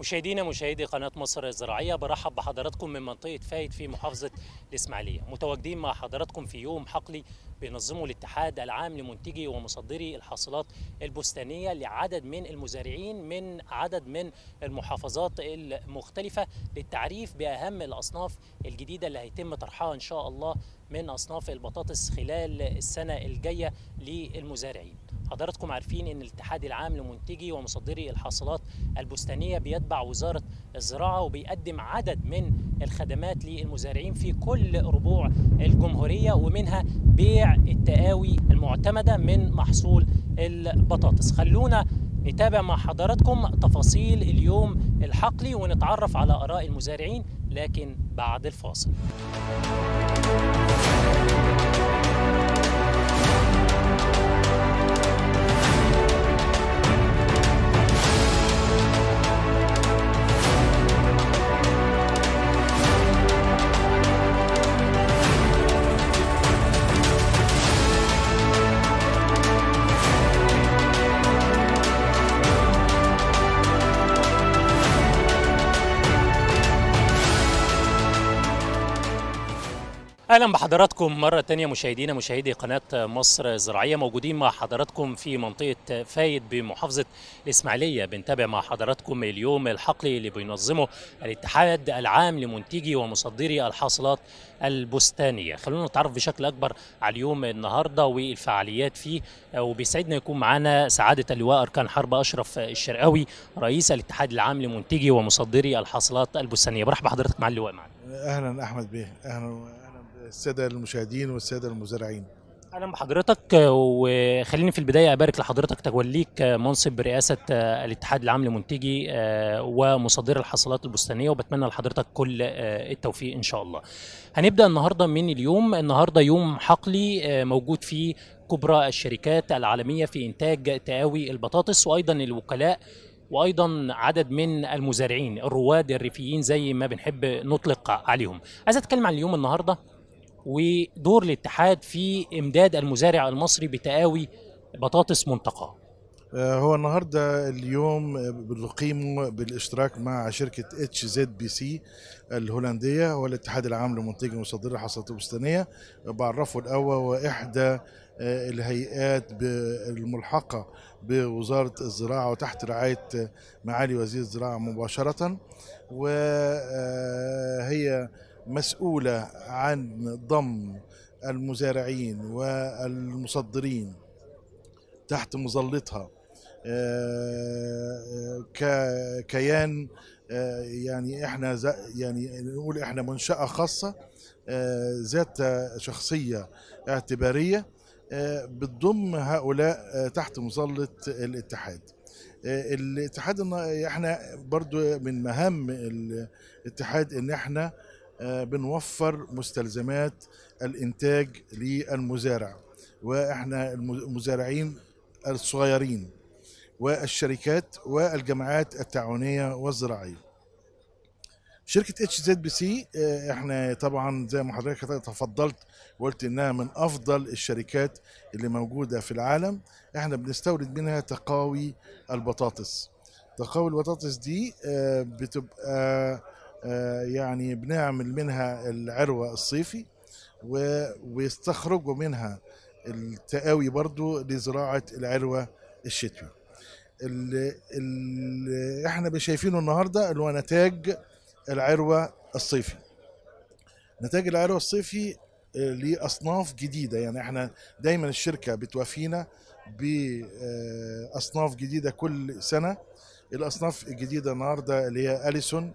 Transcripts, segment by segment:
مشاهدينا مشاهدي قناة مصر الزراعية برحب بحضراتكم من منطقة فايد في محافظة الإسماعيلية متواجدين مع حضراتكم في يوم حقلي بينظمه الاتحاد العام لمنتجي ومصدري الحاصلات البستانية لعدد من المزارعين من عدد من المحافظات المختلفة للتعريف بأهم الأصناف الجديدة اللي هيتم طرحها إن شاء الله من أصناف البطاطس خلال السنة الجاية للمزارعين حضراتكم عارفين ان الاتحاد العام لمنتجي ومصدري الحاصلات البستانيه بيتبع وزاره الزراعه وبيقدم عدد من الخدمات للمزارعين في كل ربوع الجمهوريه ومنها بيع التقاوي المعتمده من محصول البطاطس خلونا نتابع مع حضراتكم تفاصيل اليوم الحقلي ونتعرف على اراء المزارعين لكن بعد الفاصل اهلا بحضراتكم مره تانية مشاهدينا مشاهدي قناه مصر الزراعيه موجودين مع حضراتكم في منطقه فايد بمحافظه الاسماعيليه بنتابع مع حضراتكم اليوم الحقلي اللي بينظمه الاتحاد العام لمنتجي ومصدري الحاصلات البستانيه خلونا نتعرف بشكل اكبر على اليوم النهارده والفعاليات فيه وبيسعدنا يكون معنا سعاده اللواء اركان حرب اشرف الشرقاوي رئيس الاتحاد العام لمنتجي ومصدري الحاصلات البستانيه برحب بحضرتك مع اللواء معنا اهلا احمد بيه اهلا الساده المشاهدين والساده المزارعين اهلا بحضرتك وخليني في البدايه ابارك لحضرتك توليك منصب رئاسه الاتحاد العام لمنتجي ومصدري الحاصلات البستانيه وبتمنى لحضرتك كل التوفيق ان شاء الله. هنبدا النهارده من اليوم النهارده يوم حقلي موجود فيه كبرى الشركات العالميه في انتاج تقاوي البطاطس وايضا الوكلاء وايضا عدد من المزارعين الرواد الريفيين زي ما بنحب نطلق عليهم. عايز اتكلم عن اليوم النهارده ودور الاتحاد في امداد المزارع المصري بتقاوي بطاطس منتقاه هو النهارده اليوم بنقيم بالاشتراك مع شركه اتش زد بي سي الهولنديه والاتحاد العام لمنتجي ومصدري الحصاد البستانيه بعرفه الاول واحدى الهيئات الملحقه بوزاره الزراعه وتحت رعايه معالي وزير الزراعه مباشره وهي مسؤولة عن ضم المزارعين والمصدرين تحت مظلتها ككيان يعني احنا يعني نقول احنا منشأة خاصة ذات شخصية اعتبارية بتضم هؤلاء تحت مظلة الاتحاد الاتحاد احنا برضو من مهام الاتحاد ان احنا بنوفر مستلزمات الانتاج للمزارع واحنا المزارعين الصغيرين والشركات والجماعات التعاونيه والزراعيه شركة اتش زد بي سي احنا طبعا زي ما حضرتك تفضلت وقلت انها من افضل الشركات اللي موجودة في العالم احنا بنستورد منها تقاوي البطاطس تقاوي البطاطس دي بتبقى يعني بنعمل منها العروة الصيفي ويستخرجوا منها التقاوي برضو لزراعة العروة الشتوي اللي, اللي احنا شايفينه النهاردة اللي هو نتاج العروة الصيفي نتاج العروة الصيفي لأصناف جديدة يعني احنا دايما الشركة بتوافينا بأصناف جديدة كل سنة الأصناف الجديدة النهاردة اللي هي أليسون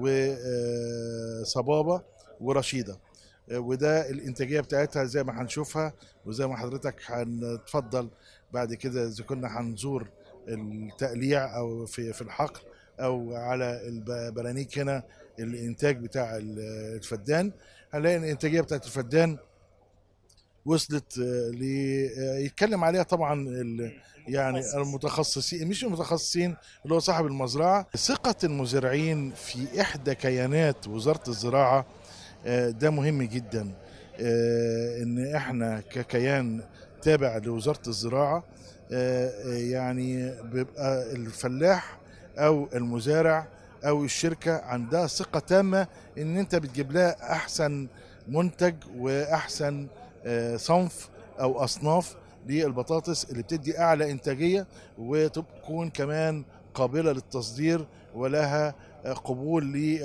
وصبابه ورشيده وده الانتاجيه بتاعتها زي ما هنشوفها وزي ما حضرتك هنتفضل بعد كده اذا كنا هنزور التقليع او في في الحقل او على البرانيك هنا الانتاج بتاع الفدان هنلاقي الانتاجيه بتاعت الفدان وصلت ل يتكلم عليها طبعا يعني المتخصصين مش المتخصصين اللي هو صاحب المزرعه ثقه المزارعين في احدى كيانات وزاره الزراعه ده مهم جدا ان احنا ككيان تابع لوزاره الزراعه يعني بيبقى الفلاح او المزارع او الشركه عندها ثقه تامه ان انت بتجيب لها احسن منتج واحسن آه، صنف او اصناف للبطاطس اللي بتدي اعلى انتاجيه وتكون كمان قابله للتصدير ولها آه، قبول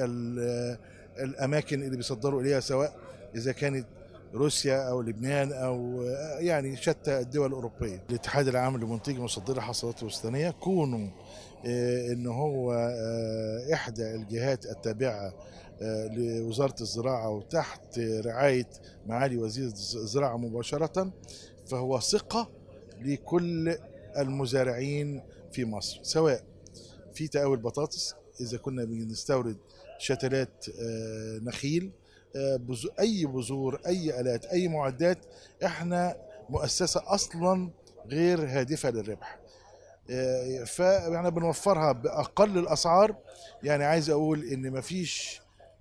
للاماكن اللي بيصدروا اليها سواء اذا كانت روسيا او لبنان او آه، يعني شتى الدول الاوروبيه. الاتحاد العام لمنتجي ومصدري الحصادات البستانيه كونوا آه، ان هو آه، احدى الجهات التابعه آه، لوزاره الزراعه وتحت رعايه معالي وزير الزراعه مباشره فهو ثقه لكل المزارعين في مصر سواء في تقاوي البطاطس اذا كنا بنستورد شتلات آه، نخيل آه، بذو- اي بذور اي الات اي معدات احنا مؤسسه اصلا غير هادفه للربح آه، فاحنا بنوفرها باقل الاسعار يعني عايز اقول ان مفيش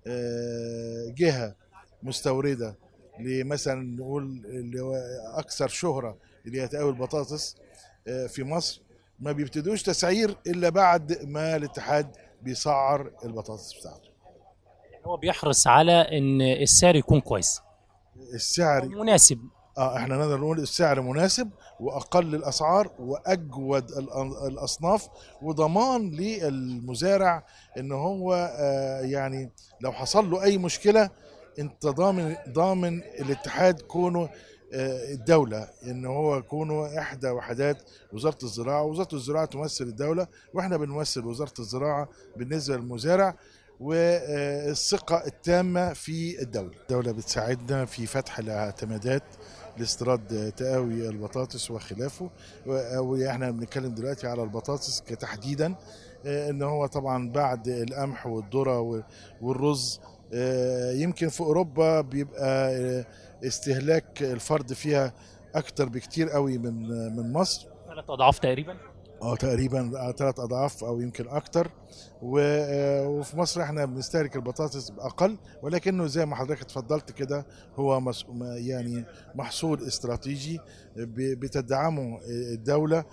آه، جهه مستورده لمثلا نقول اللي هو اكثر شهره اللي هي تقاوي البطاطس آه، في مصر ما بيبتدوش تسعير الا بعد ما الاتحاد بيسعر البطاطس بتاعته هو بيحرص على ان السعر يكون كويس السعر مناسب اه احنا نقدر نقول السعر مناسب واقل الاسعار واجود الأ- الاصناف وضمان للمزارع ان هو آه يعني لو حصل له اي مشكله انت ضامن ضامن الاتحاد كونه آه الدوله ان هو كونه احدى وحدات وزاره الزراعه وزاره الزراعه تمثل الدوله واحنا بنمثل وزاره الزراعه بالنسبه للمزارع والثقة التامة في الدولة الدولة بتساعدنا في فتح الاعتمادات لاستيراد تقاوي البطاطس وخلافه واحنا بنتكلم دلوقتي على البطاطس كتحديدا آه، ان هو طبعا بعد القمح والذره وال- والرز آه، يمكن في اوروبا بيبقى آه، استهلاك الفرد فيها اكتر بكتير قوي من من مصر ثلاث اضعاف تقريبا اه تقريبا ثلاث اضعاف او يمكن اكتر و- آه، وفي مصر احنا بنستهلك البطاطس باقل ولكنه زي ما حضرتك اتفضلت كده هو مس- ما- يعني محصول استراتيجي ب- بتدعمه الدوله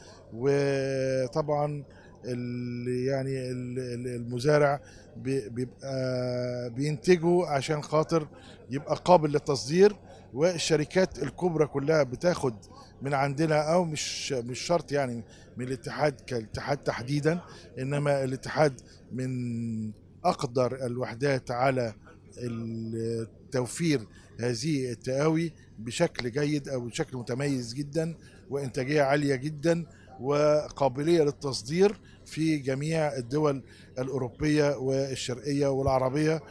وطبعا ال- يعني ال- ال- المزارع بي- بيبقى بينتجه عشان خاطر يبقى قابل للتصدير والشركات الكبرى كلها بتاخد من عندنا او مش مش شرط يعني من الاتحاد كالاتحاد تحديدا انما الاتحاد من اقدر الوحدات على ال- توفير هذه التقاوي بشكل جيد او بشكل متميز جدا وانتاجيه عاليه جدا وقابليه للتصدير في جميع الدول الاوروبيه والشرقيه والعربيه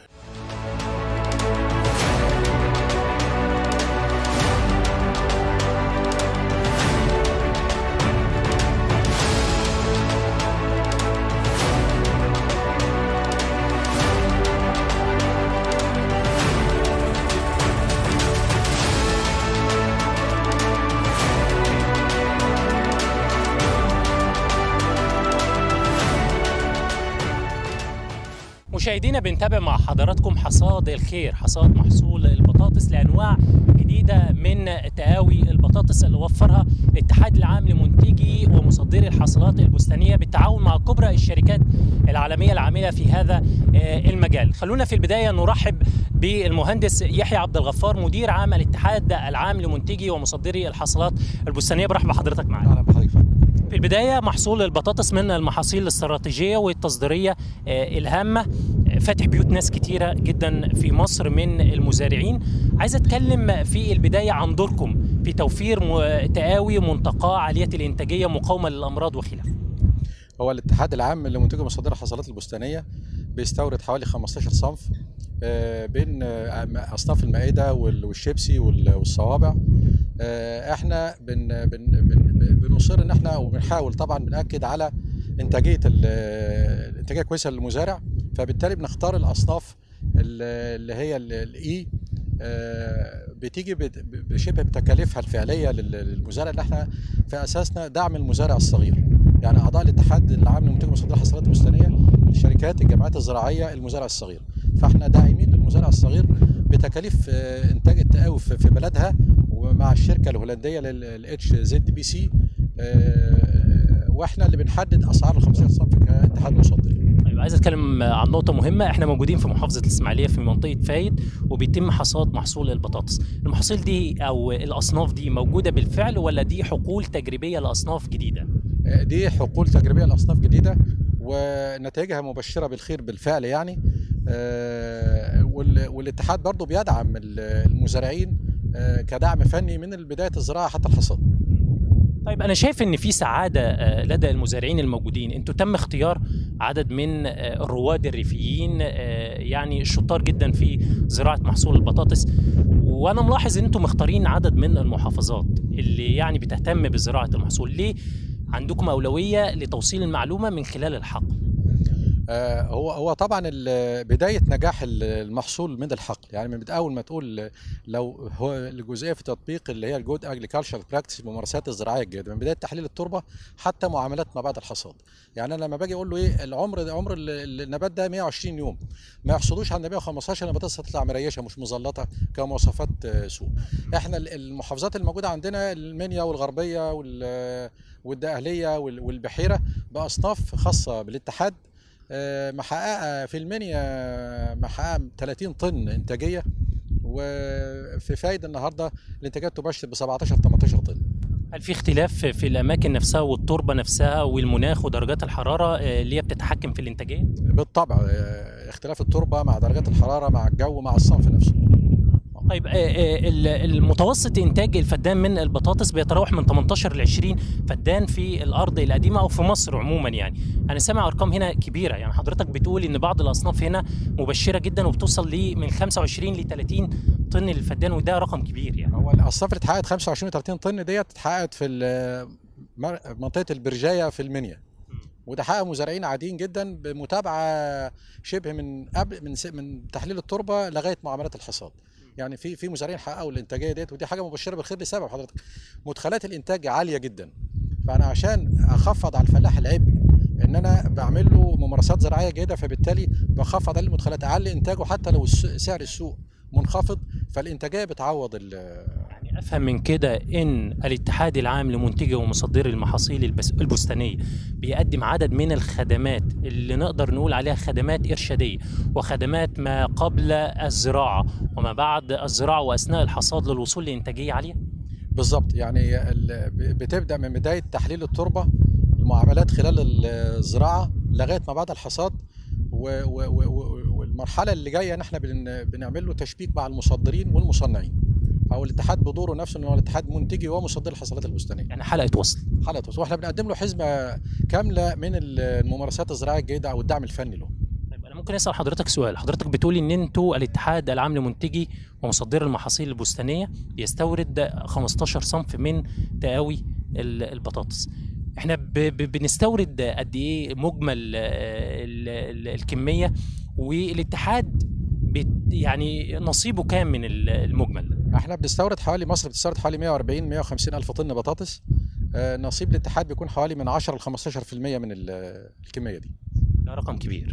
مشاهدينا بنتابع مع حضراتكم حصاد الخير حصاد محصول البطاطس لانواع جديده من تقاوي البطاطس اللي وفرها الاتحاد العام لمنتجي ومصدري الحاصلات البستانيه بالتعاون مع كبرى الشركات العالميه العامله في هذا آه، المجال خلونا في البدايه نرحب بالمهندس يحيى عبد الغفار مدير عام الاتحاد العام لمنتجي ومصدري الحاصلات البستانيه برحب بحضرتك معانا اهلا بحضرتك فندم. في البداية محصول البطاطس من المحاصيل الاستراتيجية والتصديرية آه، الهامة آه، فاتح بيوت ناس كتيرة جدا في مصر من المزارعين عايز أتكلم في البداية عن دوركم في توفير م- تقاوي منتقاة عالية الإنتاجية مقاومة للأمراض وخلافه هو الاتحاد العام لمنتجي ومصدري الحصلات البستانيه بيستورد حوالي 15 صنف آه، بين آه، اصناف المائده وال- والشيبسي وال- والصوابع آه، احنا بن بن بن بنصر ان احنا وبنحاول طبعا بناكد على انتاجيه ال- الانتاجيه كويسه للمزارع فبالتالي بنختار الاصناف ال- اللي هي ال- الاي آه، بتيجي بت- بشبه بتكاليفها الفعليه لل- للمزارع اللي احنا في اساسنا دعم المزارع الصغير يعني اعضاء الاتحاد العام لمنتجي ومصدري الحصلات البستانيه الشركات الجمعيات الزراعيه المزارع الصغير فاحنا داعمين للمزارع الصغير بتكاليف آه، انتاج التقاوي في في بلدها ومع الشركه الهولنديه للاتش زد بي سي واحنا اللي بنحدد اسعار ال 15 صنف كاتحاد مصدر طيب عايز اتكلم عن نقطة مهمة احنا موجودين في محافظة الاسماعيلية في منطقة فايد وبيتم حصاد محصول البطاطس المحاصيل دي او الاصناف دي موجودة بالفعل ولا دي حقول تجريبية لاصناف جديدة دي حقول تجريبيه لاصناف جديده ونتائجها مبشره بالخير بالفعل يعني آه، وال- والاتحاد برضو بيدعم ال- المزارعين آه، كدعم فني من بدايه الزراعه حتى الحصاد طيب انا شايف ان في سعادة آه، لدى المزارعين الموجودين انتوا تم اختيار عدد من آه، الرواد الريفيين آه، يعني شطار جدا في زراعة محصول البطاطس وانا ملاحظ ان انتم مختارين عدد من المحافظات اللي يعني بتهتم بزراعة المحصول ليه عندكم أولوية لتوصيل المعلومة من خلال الحقل آه، هو هو طبعا ال- بدايه نجاح ال- المحصول من الحقل يعني من اول ما تقول لو هو الجزئيه في تطبيق اللي هي الجود اجريكلتشر براكتس الممارسات الزراعيه الجيده من بدايه تحليل التربه حتى معاملات ما بعد الحصاد يعني انا لما باجي اقول له ايه العمر عمر ال- ال- النبات ده 120 يوم ما يحصدوش عند 115 النبات هتطلع مريشه مش مزلطه كمواصفات آه، سوق احنا ال- المحافظات الموجوده عندنا المنيا والغربيه وال- والدقهليه وال- والبحيره باصناف خاصه بالاتحاد آه، محققه في المنيا محققه 30 طن انتاجيه وفي فايد النهارده الانتاجات تبشر ب 17 18 طن هل في اختلاف في الأماكن نفسها والتربة نفسها والمناخ ودرجات الحرارة آه، اللي هي بتتحكم في الإنتاجية؟ بالطبع آه، اختلاف التربه مع درجات الحراره مع الجو مع الصنف نفسه طيب آه، آه، ال- المتوسط إنتاج الفدان من البطاطس بيتراوح من 18 ل 20 فدان في الأرض القديمة أو في مصر عموما يعني أنا سامع أرقام هنا كبيرة يعني حضرتك بتقول إن بعض الأصناف هنا مبشرة جدا وبتوصل ل من 25 ل 30 طن للفدان وده رقم كبير يعني هو الاصناف اللي اتحققت 25 30 طن ديت اتحققت في ال- مر- منطقه البرجايه في المنيا وده حقق مزارعين عاديين جدا بمتابعه شبه من قبل من س- من تحليل التربه لغايه معاملات الحصاد يعني في في مزارعين حققوا الانتاجيه ديت ودي حاجه مبشره بالخير لسبب حضرتك مدخلات الانتاج عاليه جدا فانا عشان اخفض على الفلاح العبء ان انا بعمل له ممارسات زراعيه جيده فبالتالي بخفض عليه المدخلات اعلي انتاجه حتى لو الس- سعر السوق منخفض فالانتاجيه بتعوض ال- يعني افهم من كده ان الاتحاد العام لمنتجي ومصدري المحاصيل البس- البستانيه بيقدم عدد من الخدمات اللي نقدر نقول عليها خدمات ارشاديه وخدمات ما قبل الزراعه وما بعد الزراعه واثناء الحصاد للوصول لانتاجيه عاليه بالظبط يعني ال- ب- بتبدا من بدايه تحليل التربه المعاملات خلال الزراعه لغايه ما بعد الحصاد و- و- و- و- والمرحله اللي جايه ان احنا بن- بنعمل له تشبيك مع المصدرين والمصنعين او الاتحاد بدوره نفسه ان هو الاتحاد منتجي ومصدر الحصولات البستانيه يعني حلقه وصل حلقه وصول. واحنا بنقدم له حزمه كامله من الممارسات الزراعيه الجيده او الدعم الفني له طيب انا ممكن اسال حضرتك سؤال حضرتك بتقولي ان انتوا الاتحاد العام لمنتجي ومصدري المحاصيل البستانيه بيستورد 15 صنف من تقاوي ال- البطاطس احنا ب- ب- بنستورد قد ايه مجمل آه، ال- ال- الكميه والاتحاد بت- يعني نصيبه كام من ال- المجمل ده احنا بنستورد حوالي مصر بتستورد حوالي 140 150 الف طن بطاطس آه، نصيب الاتحاد بيكون حوالي من 10 ل 15% من ال- الكميه دي ده رقم كبير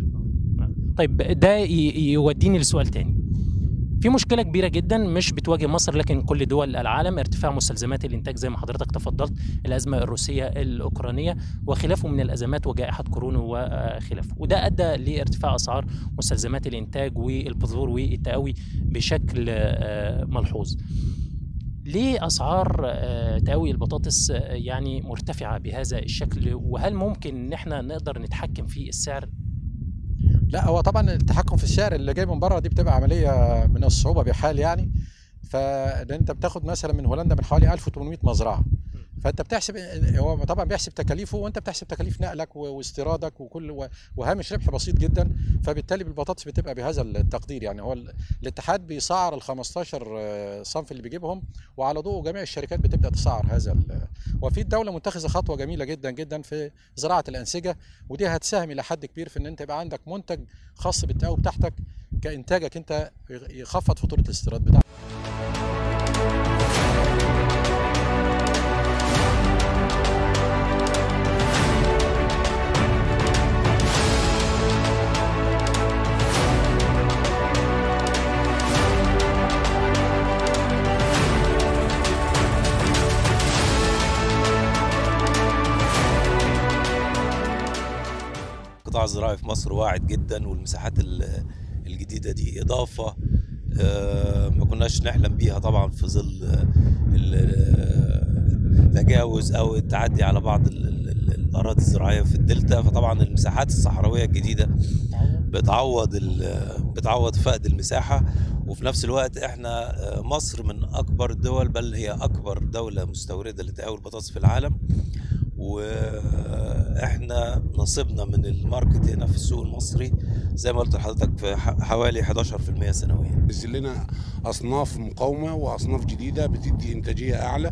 طيب ده ي- يوديني لسؤال تاني في مشكلة كبيرة جدا مش بتواجه مصر لكن كل دول العالم ارتفاع مستلزمات الإنتاج زي ما حضرتك تفضلت الأزمة الروسية الأوكرانية وخلافه من الأزمات وجائحة كورونا وخلافه وده أدى لارتفاع أسعار مستلزمات الإنتاج والبذور والتقاوي بشكل آه، ملحوظ ليه أسعار آه، تقاوي البطاطس آه، يعني مرتفعة بهذا الشكل وهل ممكن إن احنا نقدر نتحكم في السعر لا هو طبعا التحكم في السعر اللي جاي من بره دي بتبقى عمليه من الصعوبه بحال يعني فده انت بتاخد مثلا من هولندا من حوالي 1800 مزرعه فانت بتحسب هو طبعا بيحسب تكاليفه وانت بتحسب تكاليف نقلك و- واستيرادك وكل و- وهامش ربح بسيط جدا فبالتالي بالبطاطس بتبقى بهذا التقدير يعني هو ال- الاتحاد بيسعر ال 15 آه، صنف اللي بيجيبهم وعلى ضوء جميع الشركات بتبدا تسعر هذا ال- وفي الدوله متخذه خطوه جميله جدا جدا في زراعه الانسجه ودي هتساهم الى حد كبير في ان انت يبقى عندك منتج خاص بالتقوي بتاعتك كانتاجك انت يخفض فاتوره الاستيراد بتاعتك قطاع القطاع الزراعي في مصر واعد جدا والمساحات ال- الجديدة دي إضافة آه، ما كناش نحلم بيها طبعا في ظل التجاوز أو التعدي على بعض ال- ال- ال- الأراضي الزراعية في الدلتا فطبعا المساحات الصحراوية الجديدة بتعوض ال- بتعوض فقد المساحة وفي نفس الوقت احنا آه، مصر من أكبر الدول بل هي أكبر دولة مستوردة لتقاوي البطاطس في العالم واحنا نصيبنا من الماركت هنا في السوق المصري زي ما قلت لحضرتك في ح- حوالي 11% سنويا بينزل لنا اصناف مقاومه واصناف جديده بتدي انتاجيه اعلى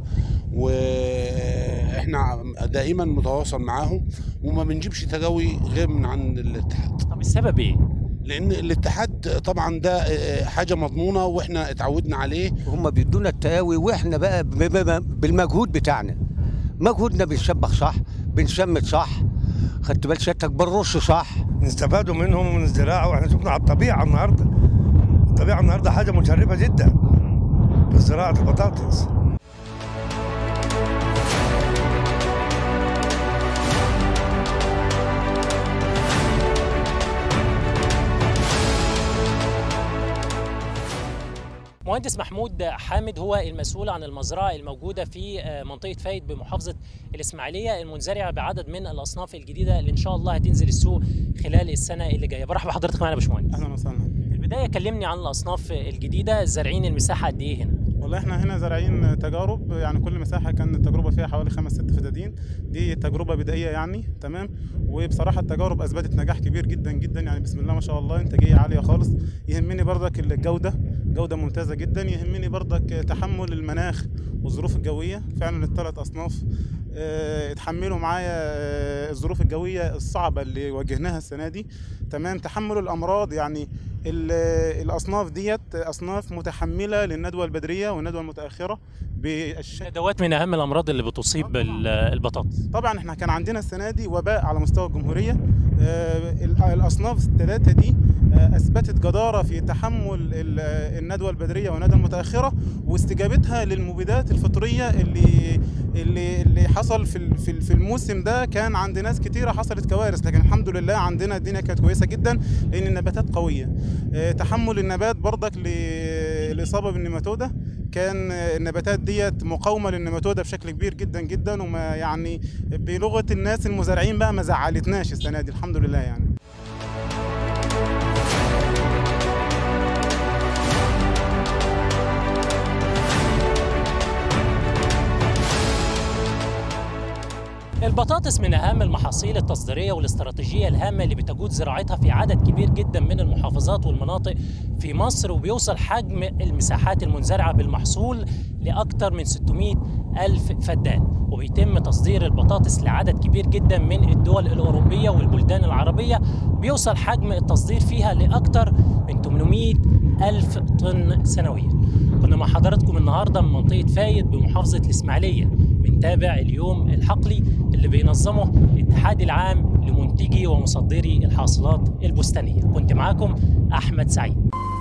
واحنا دائما متواصل معاهم وما بنجيبش تجاوي غير من عن الاتحاد طب السبب ايه؟ لان الاتحاد طبعا ده آه، حاجه مضمونه واحنا اتعودنا عليه هم بيدونا التقاوي واحنا بقى ب- ب- بالمجهود بتاعنا مجهودنا بنشبخ صح بنشمت صح خدت بال سيادتك بنرش صح نستفادوا منهم ومن الزراعه واحنا شفنا على الطبيعه النهارده الطبيعه النهارده حاجه مشرفه جدا في زراعه البطاطس مهندس محمود حامد هو المسؤول عن المزرعة الموجودة في آه، منطقة فايد بمحافظة الإسماعيلية المنزرعة بعدد من الأصناف الجديدة اللي إن شاء الله هتنزل السوق خلال السنة اللي جاية برحب بحضرتك معانا يا باشمهندس اهلا وسهلا في البداية كلمني عن الأصناف الجديدة زارعين المساحة قد إيه هنا والله احنا هنا زارعين تجارب يعني كل مساحه كان التجربه فيها حوالي خمس ست فدادين دي تجربه بدائيه يعني تمام وبصراحه التجارب اثبتت نجاح كبير جدا جدا يعني بسم الله ما شاء الله انتاجيه عاليه خالص يهمني برضك الجوده جوده ممتازه جدا يهمني برضك تحمل المناخ والظروف الجويه فعلا الثلاث اصناف اه، اتحملوا معايا اه، الظروف الجويه الصعبه اللي واجهناها السنه دي تمام تحمل الامراض يعني ال- الاصناف ديت اصناف متحمله للندوه البدريه والندوه المتاخره بالشكل دوات من أهم الأمراض اللي بتصيب ال- البطاطس طبعا احنا كان عندنا السنه دي وباء على مستوى الجمهوريه آه، ال- الاصناف الثلاثه دي آه، اثبتت جداره في تحمل ال- الندوه البدريه والندوه المتاخره واستجابتها للمبيدات الفطريه اللي اللي اللي حصل في ال- في ال- في الموسم ده كان عند ناس كتيره حصلت كوارث لكن الحمد لله عندنا الدنيا كانت كويسه جدا لان النباتات قويه آه، تحمل النبات برضك للاصابه بالنيماتوده كان النباتات ديت مقاومه للنيماتوده بشكل كبير جدا جدا وما يعني بلغه الناس المزارعين بقى ما زعلتناش السنه دي الحمد لله يعني البطاطس من أهم المحاصيل التصديرية والاستراتيجية الهامة اللي بتجود زراعتها في عدد كبير جدا من المحافظات والمناطق في مصر وبيوصل حجم المساحات المنزرعة بالمحصول لأكثر من 600 ألف فدان وبيتم تصدير البطاطس لعدد كبير جدا من الدول الأوروبية والبلدان العربية بيوصل حجم التصدير فيها لأكثر من 800 ألف طن سنويا كنا مع حضراتكم النهاردة من منطقة فايد بمحافظة الإسماعيلية بنتابع اليوم الحقلي اللي بينظمه الاتحاد العام لمنتجي ومصدري الحاصلات البستانية كنت معاكم أحمد سعيد